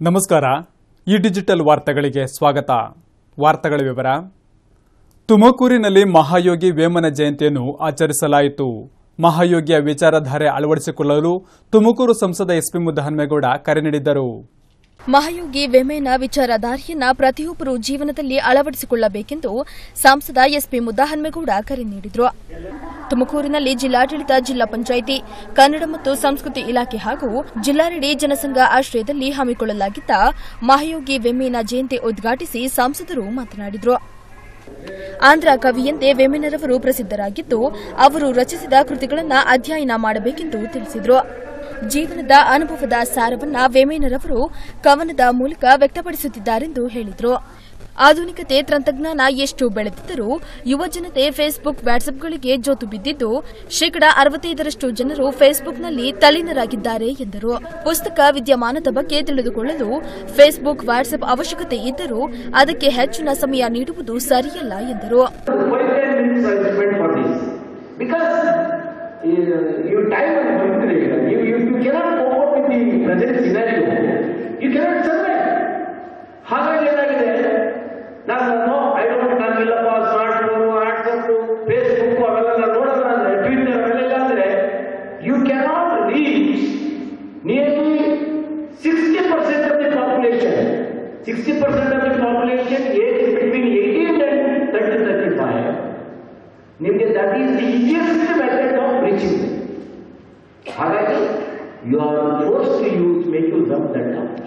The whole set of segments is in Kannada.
ನಮಸ್ಕಾರ ಈ ಡಿಜಿಟಲ್ ವಾರ್ತೆಗಳಿಗೆ ಸ್ವಾಗತ ವಾರ್ತೆಗಳ ವಿವರ ತುಮಕೂರಿನಲ್ಲಿ ಮಹಾಯೋಗಿ ವೇಮನ ಜಯಂತಿಯನ್ನು ಆಚರಿಸಲಾಯಿತು ಮಹಾಯೋಗಿಯ ವಿಚಾರಧಾರೆ ಅಳವಡಿಸಿಕೊಳ್ಳಲು ತುಮಕೂರು ಸಂಸದ ಎಸ್ಪಿ ಮುದ್ದಹನ್ಮೇಗೌಡ ಕರೆ ನೀಡಿದ್ದರು ಮಹಾಯೋಗಿ ವೆಮೇನ ವಿಚಾರಧಾರೆಯನ್ನ ಪ್ರತಿಯೊಬ್ಬರು ಜೀವನದಲ್ಲಿ ಅಳವಡಿಸಿಕೊಳ್ಳಬೇಕೆಂದು ಸಂಸದ ಎಸ್ಪಿ ಮುದ್ದಹನ್ಮೇಗೌಡ ಕರೆ ನೀಡಿದರು ತುಮಕೂರಿನಲ್ಲಿ ಜಿಲ್ಲಾಡಳಿತ ಜಿಲ್ಲಾ ಪಂಚಾಯಿತಿ ಕನ್ನಡ ಮತ್ತು ಸಂಸ್ಕೃತಿ ಇಲಾಖೆ ಹಾಗೂ ಜಿಲ್ಲಾರೆಡಿ ಜನಸಂಘ ಆಶ್ರಯದಲ್ಲಿ ಹಮ್ಮಿಕೊಳ್ಳಲಾಗಿದ್ದ ಮಹಾಯೋಗಿ ವೆಮೇನ ಜಯಂತಿ ಉದ್ಘಾಟಿಸಿ ಸಂಸದರು ಮಾತನಾಡಿದರು ಆಂಧ್ರ ಕವಿಯಂತೆ ವೆಮೆನರವರು ಪ್ರಸಿದ್ದರಾಗಿದ್ದು ಅವರು ರಚಿಸಿದ ಕೃತಿಗಳನ್ನು ಅಧ್ಯಯನ ಮಾಡಬೇಕೆಂದು ತಿಳಿಸಿದರು ಜೀವನದ ಅನುಭವದ ಸಾರವನ್ನ ವೆಮೇನರವರು ಕವನದ ಮೂಲಕ ವ್ಯಕ್ತಪಡಿಸುತ್ತಿದ್ದಾರೆಂದು ಹೇಳಿದರು ಆಧುನಿಕತೆ ತಂತ್ರಜ್ಞಾನ ಎಷ್ಟು ಬೆಳೆದಿದ್ದರೂ ಯುವ ಜನತೆ ಫೇಸ್ಬುಕ್ ವಾಟ್ಸ್ಆಪ್ಗಳಿಗೆ ಜೋತು ಬಿದ್ದಿದ್ದು ಶೇಕಡಾ ಅರವತ್ತೈದರಷ್ಟು ಜನರು ಫೇಸ್ಬುಕ್ನಲ್ಲಿ ತಲ್ಲೀನರಾಗಿದ್ದಾರೆ ಎಂದರು ಪುಸ್ತಕ ವಿದ್ಯಮಾನದ ಬಗ್ಗೆ ತಿಳಿದುಕೊಳ್ಳಲು ಫೇಸ್ಬುಕ್ ವಾಟ್ಸ್ಆಪ್ ಅವಶ್ಯಕತೆ ಇದ್ದರೂ ಅದಕ್ಕೆ ಹೆಚ್ಚಿನ ಸಮಯ ನೀಡುವುದು ಸರಿಯಲ್ಲ ಎಂದರು five ten minutes I spent for this because uh, you time and money you, you you cannot cope up with the present scenario you cannot survive ಹಾಗಾಗಿ ಏನಾಗಿದೆ ನಾನು ನೋ ಐ ಡೋಂಟ್ ನಾನಿಲ್ಲಪ್ಪ ಸ್ಮಾರ್ಟ್ ಫೋನು ವಾಟ್ಸಪ್ ಫೇಸ್ಬುಕ್ ಅವೆಲ್ಲ ನಾನು ನೋಡೋಣ ಅಂದ್ರೆ ಟ್ವಿಟರ್ ಅವೆಲ್ಲ ಅಂದ್ರೆ you cannot reach nearly sixty percent of the population sixty percent of the population age between eighteen and thirty thirty five ನಿಮಗೆ that is the easiest method of reaching ಹಾಗಾಗಿ you are force to use make use of that opportunity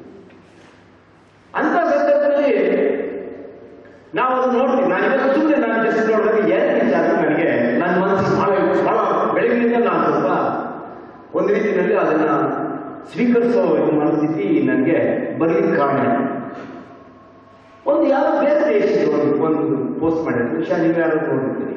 ಅಂತ ಸಂದರ್ಭದಲ್ಲಿ ನಾವು ಅದು ನೋಡ್ತೀವಿ ನಾನು ಇವತ್ತು ಸುಮ್ಮನೆ ನಾನು ಜಸ್ಟ್ ನೋಡಿದಾಗ ಏನು ವಿಚಾರ ನನಗೆ ನನ್ನ ಮನಸ್ಸು ಬಹಳ ಬಹಳ ಬೆಳಗಿನಿಂದ ನಾನು ಸ್ವಲ್ಪ ಒಂದು ರೀತಿಯಲ್ಲಿ ಅದನ್ನ ಸ್ವೀಕರಿಸೋ ಇದು ಮನಸ್ಥಿತಿ ನನಗೆ ಬರಲಿಕ್ಕೆ ಕಾರಣ ಒಂದು ಯಾವ ಬೇರೆ ದೇಶದ ಒಂದು ಒಂದು ಪೋಸ್ಟ್ ಮಾಡಿದ್ರು ವಿಷಯ ನೀವು ಯಾರು ನೋಡಿರ್ತೀರಿ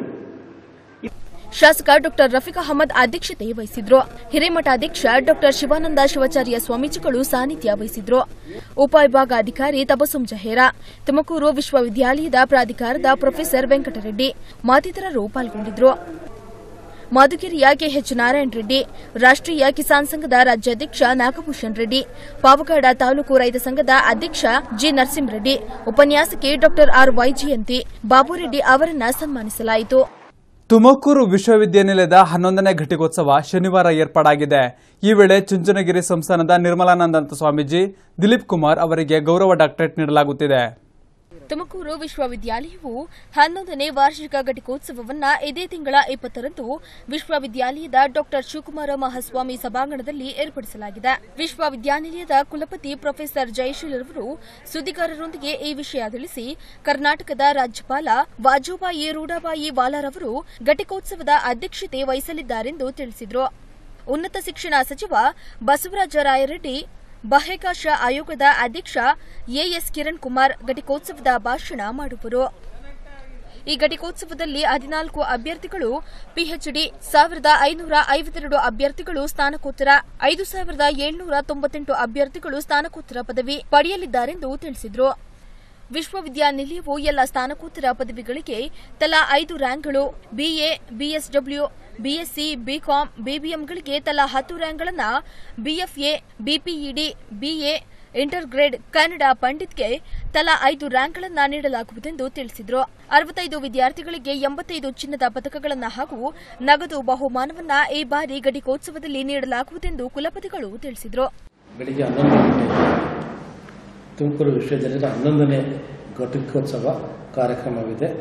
ಶಾಸಕ ಡಾ ರಫೀಕ್ ಅಹಮದ್ ಅಧ್ಯಕ್ಷತೆ ವಹಿಸಿದ್ರು ಹಿರೇಮಠಾಧ್ಯಕ್ಷ ಡಾ ಶಿವಾನಂದ ಶಿವಾಚಾರ್ಯ ಸ್ವಾಮೀಜಿಗಳು ಸಾನ್ನಿಧ್ಯ ವಹಿಸಿದ್ರು ಉಪವಿಭಾಗಾಧಿಕಾರಿ ತಬಸುಂ ಜಹೇರಾ ತುಮಕೂರು ವಿಶ್ವವಿದ್ಯಾಲಯದ ಪ್ರಾಧಿಕಾರದ ಪ್ರೊಫೆಸರ್ ವೆಂಕಟರೆಡ್ಡಿ ಮತ್ತಿತರರು ಪಾಲ್ಗೊಂಡಿದ್ರು ಮಧುಗಿರಿಯ ಕೆಎಚ್ ನಾರಾಯಣ ರೆಡ್ಡಿ ರಾಷ್ಟ್ರೀಯ ಕಿಸಾನ್ ಸಂಘದ ರಾಜ್ಯಾಧ್ಯಕ್ಷ ನಾಗಭೂಷಣ್ ರೆಡ್ಡಿ ಪಾವಗಡ ತಾಲೂಕು ರೈತ ಸಂಘದ ಅಧ್ಯಕ್ಷ ಜಿ ನರಸಿಂಹರೆಡ್ಡಿ ಉಪನ್ಯಾಸಕಿ ಡಾ ಆರ್ ವೈಜಯಂತಿ ಬಾಬುರೆಡ್ಡಿ ಅವರನ್ನ ಸನ್ಮಾನಿಸಲಾಯಿತು ತುಮಕೂರು ವಿಶ್ವವಿದ್ಯಾನಿಲಯದ ಹನ್ನೊಂದನೇ ಘಟಿಕೋತ್ಸವ ಶನಿವಾರ ಏರ್ಪಾಡಾಗಿದೆ ಈ ವೇಳೆ ಚುಂಚನಗಿರಿ ಸಂಸ್ಥಾನದ ನಿರ್ಮಲಾನಂದ ಸ್ವಾಮೀಜಿ ದಿಲೀಪ್ ಕುಮಾರ್ ಅವರಿಗೆ ಗೌರವ ಡಾಕ್ಟರೇಟ್ ನೀಡಲಾಗುತ್ತಿದೆ ತುಮಕೂರು ವಿಶ್ವವಿದ್ಯಾಲಯವು ಹನ್ನೊಂದನೇ ವಾರ್ಷಿಕ ಘಟಿಕೋತ್ಸವವನ್ನ ಇದೇ ತಿಂಗಳ ಇಪ್ಪತ್ತರಂದು ವಿಶ್ವವಿದ್ಯಾಲಯದ ಡಾ ಶಿವಕುಮಾರ ಮಹಾಸ್ವಾಮಿ ಸಭಾಂಗಣದಲ್ಲಿ ಏರ್ಪಡಿಸಲಾಗಿದೆ ವಿಶ್ವವಿದ್ಯಾನಿಲಯದ ಕುಲಪತಿ ಪ್ರೊಫೆಸರ್ ಜಯಶೀಲರವರು ಸುದ್ದಿಗಾರರೊಂದಿಗೆ ಈ ವಿಷಯ ತಿಳಿಸಿ ಕರ್ನಾಟಕದ ರಾಜ್ಯಪಾಲ ವಾಜುಭಾಯಿ ರೂಢಾಬಾಯಿ ವಾಲಾರವರು ಘಟಿಕೋತ್ಸವದ ಅಧ್ಯಕ್ಷತೆ ವಹಿಸಲಿದ್ದಾರೆಂದು ತಿಳಿಸಿದರು ಉನ್ನತ ಶಿಕ್ಷಣ ಸಚಿವ ಬಸವರಾಜ ರಾಯರೆಡ್ಡಿ ಬಾಹ್ಯಾಕಾಶ ಆಯೋಗದ ಅಧ್ಯಕ್ಷ ಎಎಸ್ ಕಿರಣ್ ಕುಮಾರ್ ಘಟಿಕೋತ್ಸವದ ಭಾಷಣ ಮಾಡುವರು ಈ ಘಟಿಕೋತ್ಸವದಲ್ಲಿ ಹದಿನಾಲ್ಕು ಅಭ್ಯರ್ಥಿಗಳು ಪಿಎಚ್ಡಿ ಸಾವಿರದ ಐನೂರ ಐವತ್ತೆರಡು ಅಭ್ಯರ್ಥಿಗಳು ಸ್ನಾನಕೋತ್ತರ ಐದು ಸಾವಿರದ ಏಳ್ನೂರ ತೊಂಬತ್ತೆಂಟು ಅಭ್ಯರ್ಥಿಗಳು ಸ್ನಾನಕೋತ್ತರ ಪದವಿ ಪಡೆಯಲಿದ್ದಾರೆಂದು ತಿಳಿಸಿದರು ವಿಶ್ವವಿದ್ಯಾನಿಲಯವು ಎಲ್ಲ ಸ್ನಾನಕೋತ್ತರ ಪದವಿಗಳಿಗೆ ತಲಾ ಐದು ರ್ಯಾಂಕ್ಗಳು ಬಿಎ ಬಿಎಸ್ಡಬ್ಲ್ಯೂ ಬಿಎಸ್ಸಿ ಬಿಕಾಂ ಬಿಬಿಎಂಗಳಿಗೆ ತಲಾ ಹತ್ತು ರ್ಯಾಂಕ್ಗಳನ್ನು BFA BPEd BA inter grade Kannada ಪಂಡಿತ್ಗೆ ತಲಾ ಐದು ರ್ಯಾಂಕ್ಗಳನ್ನು ನೀಡಲಾಗುವುದೆಂದು ತಿಳಿಸಿದರು ಅರವತ್ತೈದು ವಿದ್ಯಾರ್ಥಿಗಳಿಗೆ ಎಂಬತ್ತೈದು ಚಿನ್ನದ ಪದಕಗಳನ್ನು ಹಾಗೂ ನಗದು ಬಹುಮಾನವನ್ನ ಈ ಬಾರಿ ಘಟಿಕೋತ್ಸವದಲ್ಲಿ ನೀಡಲಾಗುವುದೆಂದು ಕುಲಪತಿಗಳು ತಿಳಿಸಿದರು ಬೆಳಿಗ್ಗೆ ಹನ್ನೊಂದು ಗಂಟೆಗೆ ತುಮಕೂರು ವಿಶ್ವವಿದ್ಯಾಲಯದ ಹನ್ನೊಂದನೇ ಘಟಿಕೋತ್ಸವ ಕಾರ್ಯಕ್ರಮವಿದೆ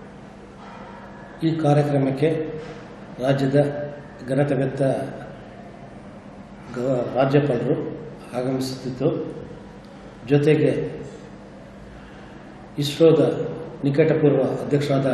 ಈ ಕಾರ್ಯಕ್ರಮಕ್ಕೆ ರಾಜ್ಯದ ಘನತೆವೆತ್ತ ಗ- ರಾಜ್ಯಪಾಲರು ಆಗಮಿಸುತ್ತಿದ್ದು ಜೊತೆಗೆ ಇಸ್ರೋದ ನಿಕಟಪೂರ್ವ ಅಧ್ಯಕ್ಷರಾದ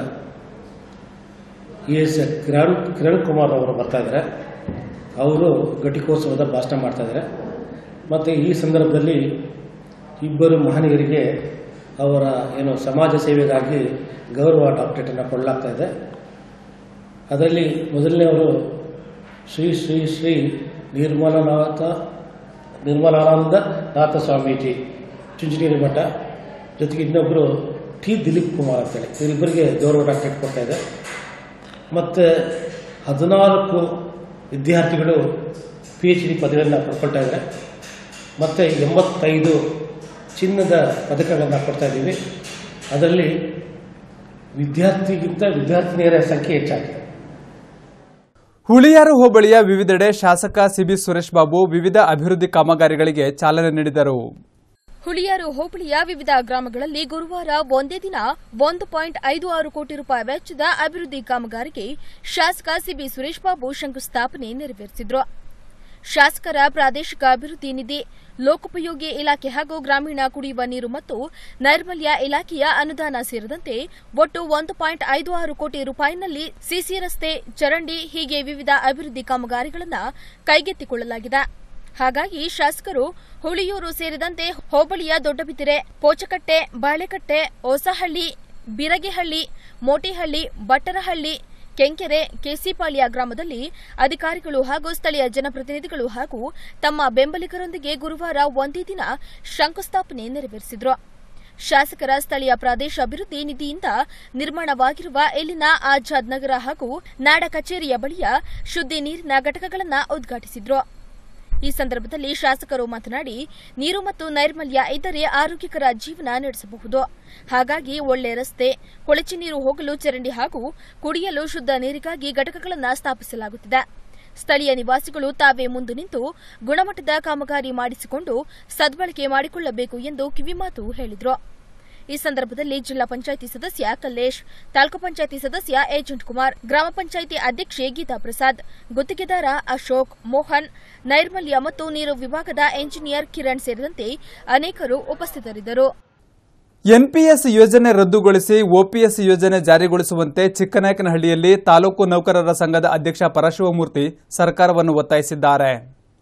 ಇ ಎಸ್ ಕಿರಣ್ ಕಿರಣ್ ಕುಮಾರ್ ಅವರು ಬರ್ತಾ ಇದ್ದಾರೆ ಅವರು ಘಟಿಕೋತ್ಸವದ ಭಾಷಣ ಮಾಡ್ತಾ ಇದ್ದಾರೆ ಮತ್ತು ಈ ಸಂದರ್ಭದಲ್ಲಿ ಇಬ್ಬರು ಮಹನೀಯರಿಗೆ ಅವರ ಏನು ಸಮಾಜ ಸೇವೆಗಾಗಿ ಗೌರವ ಡಾಕ್ಟರೇಟನ್ನು ಕೊಡಲಾಗ್ತಾ ಇದೆ ಅದರಲ್ಲಿ ಮೊದಲನೆಯವರು ಶ್ರೀ ಶ್ರೀ ಶ್ರೀ ನಿರ್ಮಲನಾಥ ನಿರ್ಮಲಾನಂದ ನಾಥ ಸ್ವಾಮೀಜಿ ಚುಂಚನಗಿರಿ ಮಠ ಜೊತೆಗೆ ಇನ್ನೊಬ್ಬರು ಟಿ ದಿಲೀಪ್ ಕುಮಾರ್ ಅಂತೇಳಿ ಇವರಿಬ್ಬರಿಗೆ ಗೌರವ ಡಾಕ್ಟರೇಟ್ ಕೊಡ್ತಾ ಇದೆ ಮತ್ತು ಹದಿನಾಲ್ಕು ವಿದ್ಯಾರ್ಥಿಗಳು ಪಿ ಎಚ್ ಡಿ ಪದವಿಯನ್ನು ಪಡ್ಕೊಳ್ತಾ ಇದ್ದಾರೆ ಮತ್ತು ಎಂಬತ್ತೈದು ಚಿನ್ನದ ಪದಕಗಳನ್ನು ಕೊಡ್ತಾ ಇದ್ದೀವಿ ಅದರಲ್ಲಿ ವಿದ್ಯಾರ್ಥಿಗಿಂತ ವಿದ್ಯಾರ್ಥಿನಿಯರ ಸಂಖ್ಯೆ ಹೆಚ್ಚಾಗಿದೆ ಹುಳಿಯಾರು ಹೋಬಳಿಯ ವಿವಿಧೆಡೆ ಶಾಸಕ ಸಿಬಿ ಸುರೇಶ್ ಬಾಬು ವಿವಿಧ ಅಭಿವೃದ್ಧಿ ಕಾಮಗಾರಿಗಳಿಗೆ ಚಾಲನೆ ನೀಡಿದರು ಹುಳಿಯಾರು ಹೋಬಳಿಯ ವಿವಿಧ ಗ್ರಾಮಗಳಲ್ಲಿ ಗುರುವಾರ ಒಂದೇ ದಿನ ಒಂದು ಪಾಯಿಂಟ್ ಐದು ಆರು ಕೋಟಿ ರೂಪಾಯಿ ವೆಚ್ಚದ ಅಭಿವೃದ್ಧಿ ಕಾಮಗಾರಿಗೆ ಶಾಸಕ ಸಿಬಿ ಸುರೇಶ್ ಬಾಬು ಶಂಕುಸ್ಥಾಪನೆ ನೆರವೇರಿಸಿದ್ರು ಶಾಸಕರ ಪ್ರಾದೇಶಿಕ ಅಭಿವೃದ್ಧಿ ನಿಧಿ ಲೋಕೋಪಯೋಗಿ ಇಲಾಖೆ ಹಾಗೂ ಗ್ರಾಮೀಣ ಕುಡಿಯುವ ನೀರು ಮತ್ತು ನೈರ್ಮಲ್ಯ ಇಲಾಖೆಯ ಅನುದಾನ ಸೇರಿದಂತೆ ಒಟ್ಟು ಒಂದು ಪಾಯಿಂಟ್ ಐದು ಆರು ಕೋಟಿ ರೂಪಾಯಿನಲ್ಲಿ ಸಿಸಿ ರಸ್ತೆ ಚರಂಡಿ ಹೀಗೆ ವಿವಿಧ ಅಭಿವೃದ್ಧಿ ಕಾಮಗಾರಿಗಳನ್ನು ಕೈಗೆತ್ತಿಕೊಳ್ಳಲಾಗಿದೆ ಹಾಗಾಗಿ ಶಾಸಕರು ಹುಳಿಯೂರು ಸೇರಿದಂತೆ ಹೋಬಳಿಯ ದೊಡ್ಡಬಿದಿರೆ ಪೋಚಕಟ್ಟೆ ಬಾಳೆಕಟ್ಟೆ ಹೊಸಹಳ್ಳಿ ಬಿರಗೆಹಳ್ಳಿ ಮೋಟಿಹಳ್ಳಿ ಬಟ್ಟರಹಳ್ಳಿ ಕೆಂಕೆರೆ ಕೆಸಿಪಾಳ್ಯ ಗ್ರಾಮದಲ್ಲಿ ಅಧಿಕಾರಿಗಳು ಹಾಗೂ ಸ್ಥಳೀಯ ಜನಪ್ರತಿನಿಧಿಗಳು ಹಾಗೂ ತಮ್ಮ ಬೆಂಬಲಿಗರೊಂದಿಗೆ ಗುರುವಾರ ಒಂದೇ ದಿನ ಶಂಕುಸ್ಥಾಪನೆ ನೆರವೇರಿಸಿದರು ಶಾಸಕರ ಸ್ಥಳೀಯ ಪ್ರದೇಶ ಅಭಿವೃದ್ಧಿ ನಿಧಿಯಿಂದ ನಿರ್ಮಾಣವಾಗಿರುವ ಇಲ್ಲಿನ ಆಜಾದ್ ನಗರ ಹಾಗೂ ನಾಡ ಕಚೇರಿಯ ಬಳಿಯ ಶುದ್ದಿ ನೀರಿನ ಘಟಕಗಳನ್ನು ಉದ್ಘಾಟಿಸಿದ್ರು ಈ ಸಂದರ್ಭದಲ್ಲಿ ಶಾಸಕರು ಮಾತನಾಡಿ ನೀರು ಮತ್ತು ನೈರ್ಮಲ್ಯ ಇದ್ದರೆ ಆರೋಗ್ಯಕರ ಜೀವನ ನಡೆಸಬಹುದು ಹಾಗಾಗಿ ಒಳ್ಳೆ ರಸ್ತೆ ಕೊಳಚೆ ನೀರು ಹೋಗಲು ಚರಂಡಿ ಹಾಗೂ ಕುಡಿಯಲು ಶುದ್ಧ ನೀರಿಗಾಗಿ ಘಟಕಗಳನ್ನು ಸ್ಥಾಪಿಸಲಾಗುತ್ತಿದೆ ಸ್ಥಳೀಯ ನಿವಾಸಿಗಳು ತಾವೇ ಮುಂದು ನಿಂತು ಗುಣಮಟ್ಟದ ಕಾಮಗಾರಿ ಮಾಡಿಸಿಕೊಂಡು ಸದ್ಬಳಕೆ ಮಾಡಿಕೊಳ್ಳಬೇಕು ಎಂದು ಕಿವಿಮಾತು ಹೇಳಿದರು ಈ ಸಂದರ್ಭದಲ್ಲಿ ಜಿಲ್ಲಾ ಪಂಚಾಯಿತಿ ಸದಸ್ಯ ಕಲ್ಲೇಶ್ ತಾಲೂಕು ಪಂಚಾಯಿತಿ ಸದಸ್ಯ ಏಜೆಂಟ್ ಕುಮಾರ್ ಗ್ರಾಮ ಪಂಚಾಯಿತಿ ಅಧ್ಯಕ್ಷೆ ಗೀತಾ ಪ್ರಸಾದ್ ಗುತ್ತಿಗೆದಾರ ಅಶೋಕ್ ಮೋಹನ್ ನೈರ್ಮಲ್ಯ ಮತ್ತು ನೀರು ವಿಭಾಗದ ಎಂಜಿನಿಯರ್ ಕಿರಣ್ ಸೇರಿದಂತೆ ಅನೇಕರು ಉಪಸ್ಥಿತರಿದ್ದರು ಎನ್ಪಿಎಸ್ ಯೋಜನೆ ರದ್ದುಗೊಳಿಸಿ ಒಪಿಎಸ್ ಯೋಜನೆ ಜಾರಿಗೊಳಿಸುವಂತೆ ಚಿಕ್ಕನಾಯಕನಹಳ್ಳಿಯಲ್ಲಿ ತಾಲೂಕು ನೌಕರರ ಸಂಘದ ಅಧ್ಯಕ್ಷ ಪರಶಿವಮೂರ್ತಿ ಸರ್ಕಾರವನ್ನು ಒತ್ತಾಯಿಸಿದ್ದಾರೆ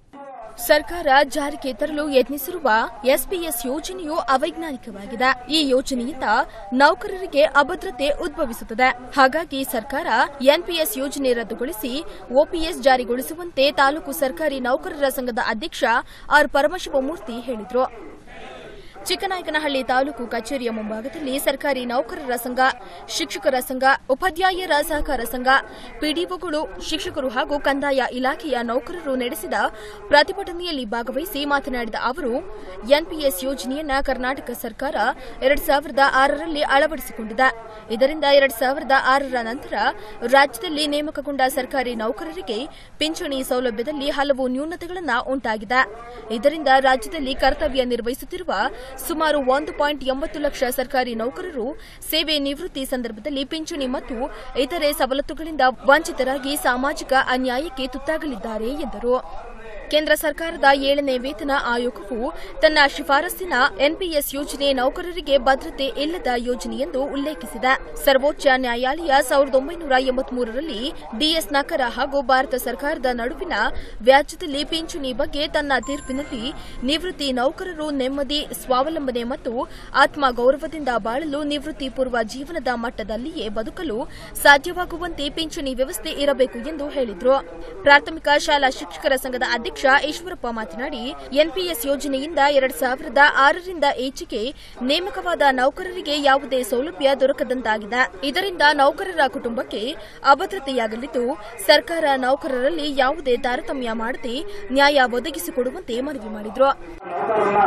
ಸರ್ಕಾರ ಜಾರಿಗೆ ತರಲು ಯತ್ನಿಸಿರುವ ಎಸ್ಪಿಎಸ್ ಯೋಜನೆಯು ಅವೈಜ್ಞಾನಿಕವಾಗಿದೆ ಈ ಯೋಜನೆಯಿಂದ ನೌಕರರಿಗೆ ಅಭದ್ರತೆ ಉದ್ಭವಿಸುತ್ತದೆ ಹಾಗಾಗಿ ಸರ್ಕಾರ ಎನ್ಪಿಎಸ್ ಯೋಜನೆ ರದ್ದುಗೊಳಿಸಿ ಒಪಿಎಸ್ ಜಾರಿಗೊಳಿಸುವಂತೆ ತಾಲೂಕು ಸರ್ಕಾರಿ ನೌಕರರ ಸಂಘದ ಅಧ್ಯಕ್ಷ ಆರ್ ಪರಮಶಿವಮೂರ್ತಿ ಹೇಳಿದರು ಚಿಕ್ಕನಾಯಕನಹಳ್ಳಿ ತಾಲೂಕು ಕಚೇರಿಯ ಮುಂಭಾಗದಲ್ಲಿ ಸರ್ಕಾರಿ ನೌಕರರ ಸಂಘ ಶಿಕ್ಷಕರ ಸಂಘ ಉಪಾಧ್ಯಾಯರ ಸಹಕಾರ ಸಂಘ ಪಿಡಿಒಗಳು ಶಿಕ್ಷಕರು ಹಾಗೂ ಕಂದಾಯ ಇಲಾಖೆಯ ನೌಕರರು ನಡೆಸಿದ ಪ್ರತಿಭಟನೆಯಲ್ಲಿ ಭಾಗವಹಿಸಿ ಮಾತನಾಡಿದ ಅವರು ಎನ್ಪಿಎಸ್ ಯೋಜನೆಯನ್ನ ಕರ್ನಾಟಕ ಸರ್ಕಾರ ಎರಡ್ ಸಾವಿರದ ಆರರಲ್ಲಿ ಅಳವಡಿಸಿಕೊಂಡಿದೆ ಇದರಿಂದ ಎರಡ್ ಸಾವಿರದ ಆರರ ನಂತರ ರಾಜ್ಯದಲ್ಲಿ ನೇಮಕಗೊಂಡ ಸರ್ಕಾರಿ ನೌಕರರಿಗೆ ಪಿಂಚಣಿ ಸೌಲಭ್ಯದಲ್ಲಿ ಹಲವು ನ್ಯೂನತೆಗಳನ್ನು ಉಂಟಾಗಿದೆ ಇದರಿಂದ ರಾಜ್ಯದಲ್ಲಿ ಕರ್ತವ್ಯ ನಿರ್ವಹಿಸುತ್ತಿರುವ ಸುಮಾರು ಒಂದು ಪಾಯಿಂಟ್ ಎಂಬತ್ತು ಲಕ್ಷ ಸರ್ಕಾರಿ ನೌಕರರು ಸೇವೆ ನಿವೃತ್ತಿ ಸಂದರ್ಭದಲ್ಲಿ ಪಿಂಚಣಿ ಮತ್ತು ಇತರೆ ಸವಲತ್ತುಗಳಿಂದ ವಂಚಿತರಾಗಿ ಸಾಮಾಜಿಕ ಅನ್ಯಾಯಕ್ಕೆ ತುತ್ತಾಗಲಿದ್ದಾರೆ ಎಂದರು ಕೇಂದ್ರ ಸರ್ಕಾರದ ಏಳನೇ ವೇತನ ಆಯೋಗವು ತನ್ನ ಶಿಫಾರಸ್ಸಿನ ಎನ್ಪಿಎಸ್ ಯೋಜನೆ ನೌಕರರಿಗೆ ಭದ್ರತೆ ಇಲ್ಲದ ಯೋಜನೆ ಎಂದು ಉಲ್ಲೇಖಿಸಿದೆ ಸರ್ವೋಚ್ಚ ನ್ಯಾಯಾಲಯ ಸಾವಿರದ ಒಂಬೈನೂರ ಎಂಬತ್ಮೂರರಲ್ಲಿ ಡಿಎಸ್ ನಕರ ಹಾಗೂ ಭಾರತ ಸರ್ಕಾರದ ನಡುವಿನ ವ್ಯಾಜ್ಯದಲ್ಲಿ ಪಿಂಚಣಿ ಬಗ್ಗೆ ತನ್ನ ತೀರ್ಪಿನಲ್ಲಿ ನಿವೃತ್ತಿ ನೌಕರರು ನೆಮ್ಮದಿ ಸ್ವಾವಲಂಬನೆ ಮತ್ತು ಆತ್ಮಗೌರವದಿಂದ ಬಾಳಲು ನಿವೃತ್ತಿ ಪೂರ್ವ ಜೀವನದ ಮಟ್ಟದಲ್ಲಿಯೇ ಬದುಕಲು ಸಾಧ್ಯವಾಗುವಂತೆ ಪಿಂಚಣಿ ವ್ಯವಸ್ಥೆ ಇರಬೇಕು ಎಂದು ಹೇಳಿದರು ಪ್ರಾಥಮಿಕ ಶಾಲಾ ಶಿಕ್ಷಕರ ಸಂಘದ ಅಧ್ಯಕ್ಷ ಈಶ್ವರಪ್ಪ ಮಾತನಾಡಿ ಎನ್ಪಿಎಸ್ ಯೋಜನೆಯಿಂದ ಎರಡ್ ಸಾವಿರದ ಆರರಿಂದ ಈಚೆಗೆ ನೇಮಕವಾದ ನೌಕರರಿಗೆ ಯಾವುದೇ ಸೌಲಭ್ಯ ದೊರಕದಂತಾಗಿದೆ ಇದರಿಂದ ನೌಕರರ ಕುಟುಂಬಕ್ಕೆ ಅಭದ್ರತೆಯಾಗಲಿದ್ದು ಸರ್ಕಾರ ನೌಕರರಲ್ಲಿ ಯಾವುದೇ ತಾರತಮ್ಯ ಮಾಡದೆ ನ್ಯಾಯ ಒದಗಿಸಿಕೊಡುವಂತೆ ಮನವಿ ಮಾಡಿದರು ನೌಕರರನ್ನ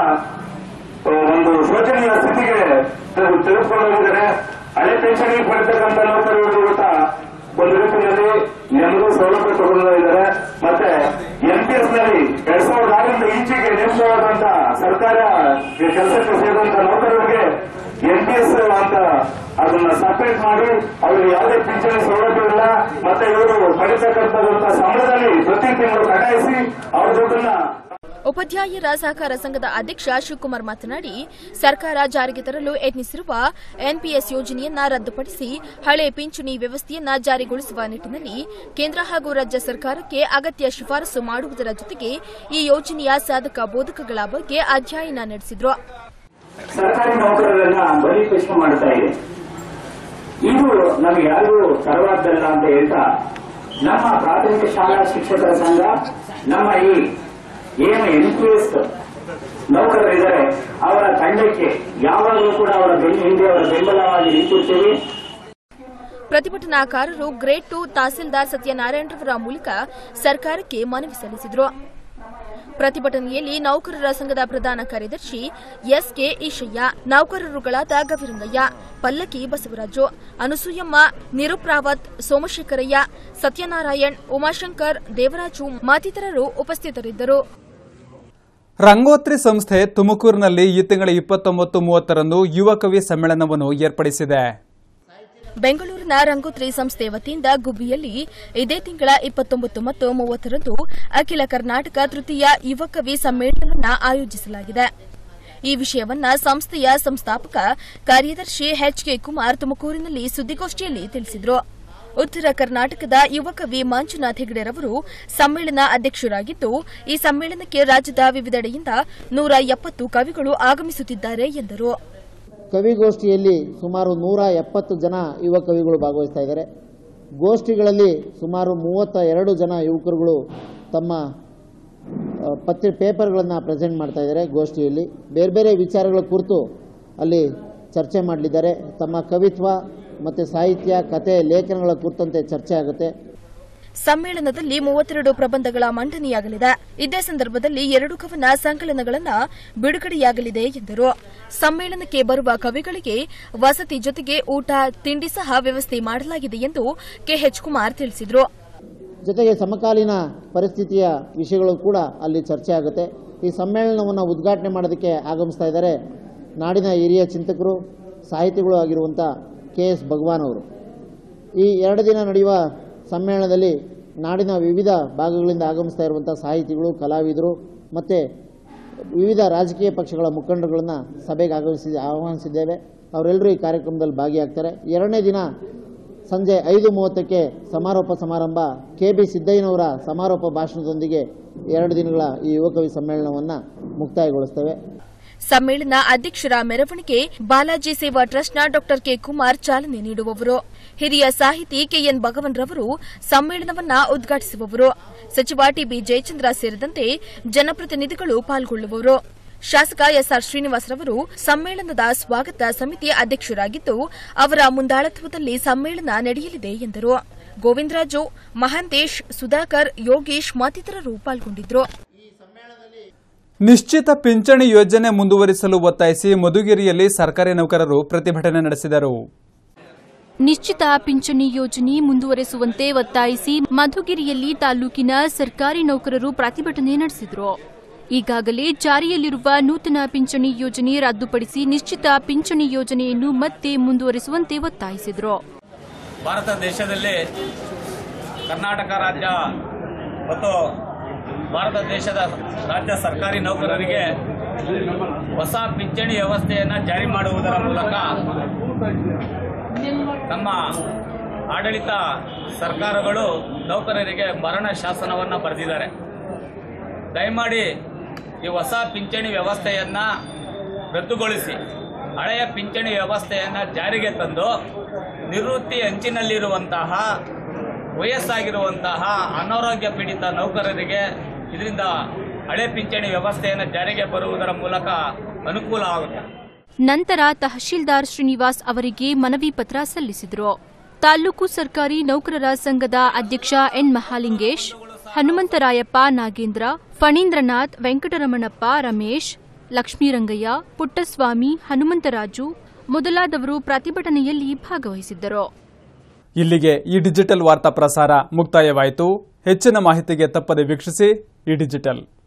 ಒಂದು ಶೋಚನೀಯ ಸ್ಥಿತಿಗೆ ತೆಗೆದು- ತೆಗೆದುಕೊಂಡು ಹೋಗಿದ್ದಾರೆ ಹಳೆ ಪೆನ್ಷನ್ ಪಡಿತಕ್ಕಂಥ ನೌಕರರು ಇವತ್ತ ಒಂದು ರೀತಿಯಲ್ಲಿ ನೆಮ್ಮದಿ ಸೌಲಭ್ಯ ತಗೊಂಡು ಇದ್ದಾರೆ ಮತ್ತೆ ಎನ್ ಪಿ ಎಸ್ ನಲ್ಲಿ ಎರಡ್ ಸಾವಿರದ ಆರರಿಂದ ಈಚೆಗೆ ನೇಮಕವಾದಂತ ಸರ್ಕಾರ ಕೆಲಸಕ್ಕೆ ಸೇರಿದಂತ ನೌಕರರಿಗೆ ಎನ್ ಪಿ ಎಸ್ ಅಂತ ಅದನ್ನ ಸಪರೇಟ್ ಮಾಡಿ ಅವ್ರಿಗೆ ಯಾವುದೇ ಪಿಂಚಣಿ ಸೌಲಭ್ಯ ಇಲ್ಲ ಮತ್ತೆ ಇವರು ಪಡಿತಕ್ಕಂಥದಂತ ಸಂಬಳದಲ್ಲಿ ಪ್ರತಿ ತಿಂಗಳು ಕಟಾಯಿಸಿ ಅವ್ರ ದುಡ್ಡನ್ನ ಉಪಾಧ್ಯಾಯರ ಸಹಕಾರ ಸಂಘದ ಅಧ್ಯಕ್ಷ ಶಿವಕುಮಾರ್ ಮಾತನಾಡಿ ಸರ್ಕಾರ ಜಾರಿಗೆ ತರಲು ಯತ್ನಿಸಿರುವ ಎನ್ಪಿಎಸ್ ಯೋಜನೆಯನ್ನ ರದ್ದುಪಡಿಸಿ ಹಳೆ ಪಿಂಚಣಿ ವ್ಯವಸ್ಥೆಯನ್ನ ಜಾರಿಗೊಳಿಸುವ ನಿಟ್ಟಿನಲ್ಲಿ ಕೇಂದ್ರ ಹಾಗೂ ರಾಜ್ಯ ಸರ್ಕಾರಕ್ಕೆ ಅಗತ್ಯ ಶಿಫಾರಸು ಮಾಡುವುದರ ಜೊತೆಗೆ ಈ ಯೋಜನೆಯ ಸಾಧಕ ಬೋಧಕಗಳ ಬಗ್ಗೆ ಅಧ್ಯಯನ ನಡೆಸಿದ್ರು ಸರ್ಕಾರಿ ನೌಕರರನ್ನ ಬಲಿಪಶು ಮಾಡ್ತಾ ಇದೆ ಇದು ನಮಗೆ ಯಾರಿಗೂ ತರವಾದ್ದಲ್ಲ ಅಂತ ಹೇಳ್ತಾ ನಮ್ಮ ಪ್ರಾಥಮಿಕ ಶಾಲಾ ಶಿಕ್ಷಕರ ಸಂಘ ನಮ್ಮ ಈ ಏನು ಎನ್ ಪಿ ಎಸ್ ನೌಕರರಿದ್ದಾರೆ ಅವರ ತಂಡಕ್ಕೆ ಯಾವಾಗಲೂ ಕೂಡ ಅವರ ಬೆನ್ನ ಹಿಂದೆ ಅವರ ಬೆಂಬಲವಾಗಿ ನಿಂತಿರ್ತೀವಿ ಪ್ರತಿಭಟನಾಕಾರರು ಗ್ರೇಡ್ ಟು ತಹಸೀಲ್ದಾರ್ ಸತ್ಯನಾರಾಯಣರವರ ಮೂಲಕ ಸರ್ಕಾರಕ್ಕೆ ಮನವಿ ಸಲ್ಲಿಸಿದರು ಪ್ರತಿಭಟನೆಯಲ್ಲಿ ನೌಕರರ ಸಂಘದ ಪ್ರಧಾನ ಕಾರ್ಯದರ್ಶಿ ಎಸ್ಕೆ ಈಶಯ್ಯ ನೌಕರರುಗಳಾದ ಗವಿರಂಗಯ್ಯ ಪಲ್ಲಕ್ಕಿ ಬಸವರಾಜು ಅನುಸೂಯಮ್ಮ ನಿರುಪ್ರಾವತ್ ಸೋಮಶೇಖರಯ್ಯ ಸತ್ಯನಾರಾಯಣ್ ಉಮಾಶಂಕರ್ ದೇವರಾಜು ಮತ್ತಿತರರು ಉಪಸ್ಥಿತರಿದ್ದರು ರಂಗೋತ್ರಿ ಸಂಸ್ಥೆ ತುಮಕೂರಿನಲ್ಲಿ ಈ ತಿಂಗಳ ಇಪ್ಪತ್ತೊಂಬತ್ತು ಮೂವತ್ತರಂದು ಯುವ ಕವಿ ಸಮ್ಮೇಳನವನ್ನು ಏರ್ಪಡಿಸಿದೆ ಬೆಂಗಳೂರಿನ ರಂಗೋತ್ರಿ ಸಂಸ್ಥೆ ವತಿಯಿಂದ ಗುಬ್ಬಿಯಲ್ಲಿ ಇದೇ ತಿಂಗಳ ಇಪ್ಪತ್ತೊಂಬತ್ತು ಮತ್ತು ಮೂವತ್ತರಂದು ಅಖಿಲ ಕರ್ನಾಟಕ ತೃತೀಯ ಯುವ ಕವಿ ಸಮ್ಮೇಳನವನ್ನು ಆಯೋಜಿಸಲಾಗಿದೆ ಈ ವಿಷಯವನ್ನ ಸಂಸ್ಥೆಯ ಸಂಸ್ಥಾಪಕ ಕಾರ್ಯದರ್ಶಿ ಎಚ್ಕೆ ಕುಮಾರ್ ತುಮಕೂರಿನಲ್ಲಿ ಸುದ್ದಿಗೋಷ್ಠಿಯಲ್ಲಿ ತಿಳಿಸಿದರು ಉತ್ತರ ಕರ್ನಾಟಕದ ಯುವ ಕವಿ ಮಂಜುನಾಥ್ ಹೆಗಡೆರವರು ಸಮ್ಮೇಳನ ಅಧ್ಯಕ್ಷರಾಗಿದ್ದು ಈ ಸಮ್ಮೇಳನಕ್ಕೆ ರಾಜ್ಯದ ವಿವಿಧೆಡೆಯಿಂದ ನೂರ ಎಪ್ಪತ್ತು ಕವಿಗಳು ಆಗಮಿಸುತ್ತಿದ್ದಾರೆ ಎಂದರು ಕವಿಗೋಷ್ಠಿಯಲ್ಲಿ ಸುಮಾರು ನೂರ ಎಪ್ಪತ್ತು ಜನ ಯುವ ಕವಿಗಳು ಭಾಗವಹಿಸ್ತಾ ಇದ್ದಾರೆ ಗೋಷ್ಠಿಗಳಲ್ಲಿ ಸುಮಾರು ಮೂವತ್ತ ಎರಡು ಜನ ಯುವಕರುಗಳು ತಮ್ಮ ಆ, ಪತ್ರಿ ಪೇಪರ್ಗಳನ್ನು ಪ್ರೆಸೆಂಟ್ ಮಾಡ್ತಾ ಇದ್ದಾರೆ ಗೋಷ್ಠಿಯಲ್ಲಿ ಬೇರೆ ಬೇರೆ ವಿಚಾರಗಳ ಕುರಿತು ಅಲ್ಲಿ ಚರ್ಚೆ ಮಾಡಲಿದ್ದಾರೆ ತಮ್ಮ ಕವಿತ್ವ ಮತ್ತು ಸಾಹಿತ್ಯ ಕತೆ ಲೇಖನಗಳ ಕುರಿತಂತೆ ಚರ್ಚೆ ಆಗುತ್ತೆ ಸಮ್ಮೇಳನದಲ್ಲಿ ಮೂವತ್ತೆರಡು ಪ್ರಬಂಧಗಳ ಮಂಡನೆಯಾಗಲಿದೆ ಇದೇ ಸಂದರ್ಭದಲ್ಲಿ ಎರಡು ಕವನ ಸಂಕಲನಗಳನ್ನು ಬಿಡುಗಡೆಯಾಗಲಿದೆ ಎಂದರು ಸಮ್ಮೇಳನಕ್ಕೆ ಬರುವ ಕವಿಗಳಿಗೆ ವಸತಿ ಜೊತೆಗೆ ಊಟ ತಿಂಡಿ ಸಹ ವ್ಯವಸ್ಥೆ ಮಾಡಲಾಗಿದೆ ಎಂದು ಕೆಎಚ್ ಕುಮಾರ್ ತಿಳಿಸಿದರು ಜೊತೆಗೆ ಸಮಕಾಲೀನ ಪರಿಸ್ಥಿತಿಯ ವಿಷಯಗಳು ಕೂಡ ಅಲ್ಲಿ ಚರ್ಚೆ ಆಗುತ್ತೆ ಈ ಸಮ್ಮೇಳನವನ್ನು ಉದ್ಘಾಟನೆ ಮಾಡೋದಕ್ಕೆ ಆಗಮಿಸ್ತಾ ಇದ್ದಾರೆ ನಾಡಿನ ಹಿರಿಯ ಚಿಂತಕರು ಸಾಹಿತಿಗಳು ಆಗಿರುವಂಥ ಕೆ ಎಸ್ ಭಗವಾನ್ ಅವರು ಈ ಎರಡು ದಿನ ನಡೆಯುವ ಸಮ್ಮೇಳನದಲ್ಲಿ ನಾಡಿನ ವಿವಿಧ ಭಾಗಗಳಿಂದ ಆಗಮಿಸ್ತಾ ಇರುವಂಥ ಸಾಹಿತಿಗಳು ಕಲಾವಿದರು ಮತ್ತು ವಿವಿಧ ರಾಜಕೀಯ ಪಕ್ಷಗಳ ಮುಖಂಡರುಗಳನ್ನು ಸಭೆಗೆ ಆಗಮಿಸಿ ಆಹ್ವಾನಿಸಿದ್ದೇವೆ ಅವರೆಲ್ಲರೂ ಈ ಕಾರ್ಯಕ್ರಮದಲ್ಲಿ ಭಾಗಿಯಾಗ್ತಾರೆ ಎರಡನೇ ದಿನ ಸಂಜೆ ಐದು ಮೂವತ್ತಕ್ಕೆ ಸಮಾರೋಪ ಸಮಾರಂಭ ಕೆ ಬಿ ಸಿದ್ದಯ್ಯನವರ ಸಮಾರೋಪ ಭಾಷಣದೊಂದಿಗೆ ಎರಡು ದಿನಗಳ ಈ ಯುವಕವಿ ಸಮ್ಮೇಳನವನ್ನು ಮುಕ್ತಾಯಗೊಳಿಸ್ತೇವೆ ಸಮ್ಮೇಳನ ಅಧ್ಯಕ್ಷರ ಮೆರವಣಿಗೆ ಬಾಲಾಜಿ ಸೇವಾ ಟ್ರಸ್ಟ್ನ ಡಾ ಕೆ ಕುಮಾರ್ ಚಾಲನೆ ನೀಡುವವರು ಹಿರಿಯ ಸಾಹಿತಿ ಕೆಎನ್ ಭಗವನ್ ರವರು ಸಮ್ಮೇಳನವನ್ನ ಉದ್ಘಾಟಿಸುವವರು ಸಚಿವ ಟಿಬಿ ಜಯಚಂದ್ರ ಸೇರಿದಂತೆ ಜನಪ್ರತಿನಿಧಿಗಳು ಪಾಲ್ಗೊಳ್ಳುವವರು ಶಾಸಕ ಎಸ್ಆರ್ ಶ್ರೀನಿವಾಸ್ ರವರು ಸಮ್ಮೇಳನದ ಸ್ವಾಗತ ಸಮಿತಿ ಅಧ್ಯಕ್ಷರಾಗಿದ್ದು ಅವರ ಮುಂದಾಳತ್ವದಲ್ಲಿ ಸಮ್ಮೇಳನ ನಡೆಯಲಿದೆ ಎಂದರು ಗೋವಿಂದರಾಜು ಮಹಾಂತೇಶ್ ಸುಧಾಕರ್ ಯೋಗೇಶ್ ಮತ್ತಿತರರು ಪಾಲ್ಗೊಂಡಿದ್ದರು ನಿಶ್ಚಿತ ಪಿಂಚಣಿ ಯೋಜನೆ ಮುಂದುವರಿಸಲು ಒತ್ತಾಯಿಸಿ ಮಧುಗಿರಿಯಲ್ಲಿ ಸರ್ಕಾರಿ ನೌಕರರು ಪ್ರತಿಭಟನೆ ನಡೆಸಿದರು ನಿಶ್ಚಿತ ಪಿಂಚಣಿ ಯೋಜನೆ ಮುಂದುವರೆಸುವಂತೆ ಒತ್ತಾಯಿಸಿ ಮಧುಗಿರಿಯಲ್ಲಿ ತಾಲೂಕಿನ ಸರ್ಕಾರಿ ನೌಕರರು ಪ್ರತಿಭಟನೆ ನಡೆಸಿದರು ಈಗಾಗಲೇ ಜಾರಿಯಲ್ಲಿರುವ ನೂತನ ಪಿಂಚಣಿ ಯೋಜನೆ ರದ್ದುಪಡಿಸಿ ನಿಶ್ಚಿತ ಪಿಂಚಣಿ ಯೋಜನೆಯನ್ನು ಮತ್ತೆ ಮುಂದುವರೆಸುವಂತೆ ಒತ್ತಾಯಿಸಿದರು ಭಾರತ ದೇಶದಲ್ಲಿ ಕರ್ನಾಟಕ ರಾಜ್ಯ ಮತ್ತು ಭಾರತ ದೇಶದ ರಾಜ್ಯ ಸರ್ಕಾರಿ ನೌಕರರಿಗೆ ಹೊಸ ಪಿಂಚಣಿ ವ್ಯವಸ್ಥೆಯನ್ನು ಜಾರಿ ಮಾಡುವುದರ ಮೂಲಕ ನಮ್ಮ ಆಡಳಿತ ಸರ್ಕಾರಗಳು ನೌಕರರಿಗೆ ಮರಣ ಶಾಸನವನ್ನು ಬರೆದಿದ್ದಾರೆ ದಯಮಾಡಿ ಈ ಹೊಸ ಪಿಂಚಣಿ ವ್ಯವಸ್ಥೆಯನ್ನು ರದ್ದುಗೊಳಿಸಿ ಹಳೆಯ ಪಿಂಚಣಿ ವ್ಯವಸ್ಥೆಯನ್ನು ಜಾರಿಗೆ ತಂದು ನಿವೃತ್ತಿ ಅಂಚಿನಲ್ಲಿರುವಂತಹ ವಯಸ್ಸಾಗಿರುವಂತಹ ಅನಾರೋಗ್ಯ ಪೀಡಿತ ನೌಕರರಿಗೆ ಇದರಿಂದ ಹಳೆ ಪಿಂಚಣಿ ವ್ಯವಸ್ಥೆಯನ್ನು ಜಾರಿಗೆ ಬರುವುದರ ಮೂಲಕ ಅನುಕೂಲ ಆಗುತ್ತೆ ನಂತರ ತಹಶೀಲ್ದಾರ್ ಶ್ರೀನಿವಾಸ್ ಅವರಿಗೆ ಮನವಿ ಪತ್ರ ಸಲ್ಲಿಸಿದರು ತಾಲೂಕು ಸರ್ಕಾರಿ ನೌಕರರ ಸಂಘದ ಅಧ್ಯಕ್ಷ ಎನ್ ಮಹಾಲಿಂಗೇಶ್ ಹನುಮಂತರಾಯಪ್ಪ ನಾಗೇಂದ್ರ ಫಣೀಂದ್ರನಾಥ್ ವೆಂಕಟರಮಣಪ್ಪ ರಮೇಶ್ ಲಕ್ಷ್ಮೀರಂಗಯ್ಯ ಪುಟ್ಟಸ್ವಾಮಿ ಹನುಮಂತರಾಜು ಮೊದಲಾದವರು ಪ್ರತಿಭಟನೆಯಲ್ಲಿ ಭಾಗವಹಿಸಿದ್ದರು ಇಲ್ಲಿಗೆ ಈ ಡಿಜಿಟಲ್ ವಾರ್ತಾ ಪ್ರಸಾರ ಮುಕ್ತಾಯವಾಯಿತು ಹೆಚ್ಚಿನ ಮಾಹಿತಿಗೆ ತಪ್ಪದೆ ವೀಕ್ಷಿಸಿ ಈ ಡಿಜಿಟಲ್